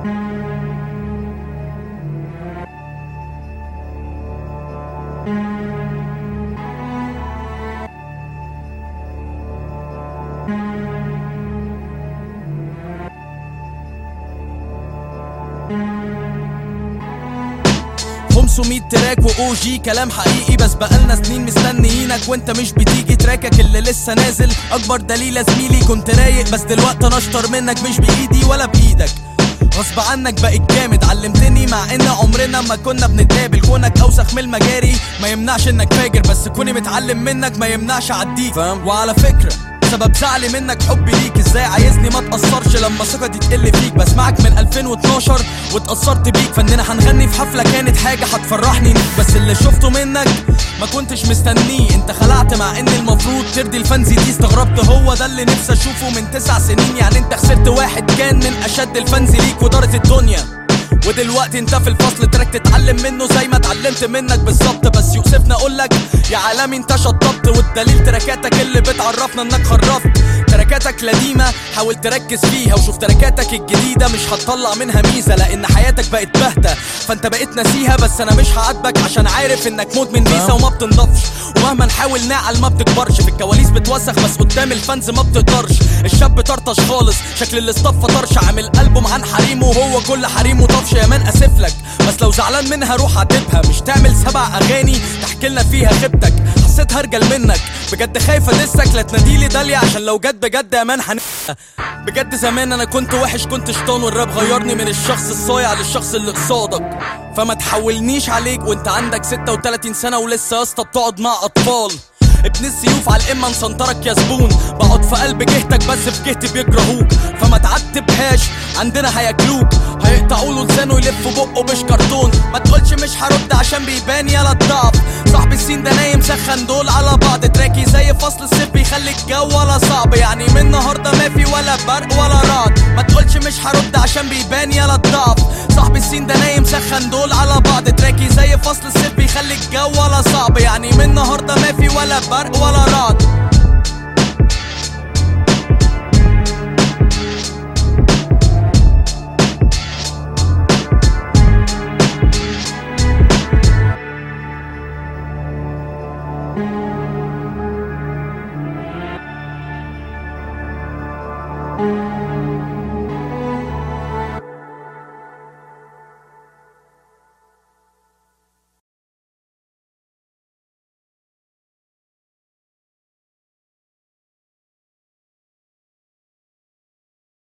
500 تراك واو جي كلام حقيقي بس بقالنا سنين مستنيينك وانت مش بتيجي تراكك اللي لسه نازل اكبر دليل يا زميلي كنت رايق بس دلوقتي انا اشطر منك مش بايدي ولا بايدك غصب عنك بقيت جامد علمتني مع ان عمرنا ما كنا بنتقابل كونك اوسخ من المجاري ما يمنعش انك فاجر بس كوني متعلم منك ما يمنعش اعديك فاهم؟ وعلى فكره سبب زعلي منك حبي ليك ازاي عايزني ما اتأثرش لما ثقتي تقل فيك بسمعك من 2012 واتأثرت بيك فاننا هنغني في حفلة كانت حاجة هتفرحني بس اللي شفته منك ما كنتش مستنيه انت خلعت مع ان المفروض ترضي الفانز دي استغربت هو ده اللي نفسي اشوفه من تسع سنين يعني انت خسرت واحد كان من اشد الفانز ليك ودارت الدنيا ودلوقتي انت في الفصل تراك تتعلم منه زي ما اتعلمت منك بالظبط بس يؤسفني اقولك يا عالمي انت شطبت والدليل تراكاتك اللي بتعرفنا انك خرفت تراكاتك القديمة حاول تركز فيها وشوف تراكاتك الجديدة مش هتطلع منها ميزة لان حياتك بقت بهتة فانت بقيت ناسيها بس انا مش هعاتبك عشان عارف انك مدمن بيسا وما بتنضفش ومهما نحاول نعل ما بتكبرش في الكواليس بتوسخ بس قدام الفانز ما بتقدرش الشاب طرطش خالص شكل الاصطف طرش عامل ألبوم عن حريمه وهو كل حريمه طفش يا مان اسف لك بس لو زعلان منها روح عاتبها مش تعمل سبع اغاني تحكي لنا فيها خيبتك حسيت هرجل منك بجد خايف ادسك لا تناديلي داليا عشان لو جت بجد يا مان هن بجد زمان انا كنت وحش كنت شيطان والراب غيرني من الشخص الصايع للشخص اللي قصادك فما تحولنيش عليك وانت عندك 36 سنه ولسه يا اسطى بتقعد مع اطفال ابن السيوف على الامه مسنطرك يا زبون بقعد في قلب جهتك بس في جهتي بيكرهوك فما تعتبهاش عندنا هياكلوك هيقطعوا له لسانه يلف بقه مش كرتون ما تقولش مش هرد عشان بيبان يلا الضعف صاحب السين ده نايم سخن دول على بعض تراكي زي فصل الصيف بيخلي الجو ولا صعب يعني من النهارده ما في ولا برق ولا رعد ما تقولش مش هرد عشان بيبان يلا الضعف صاحب السين ده نايم سخن دول على بعض تراكي زي فصل الصيف بيخلي الجو ولا صعب يعني من النهارده ما في ولا برق ولا رعد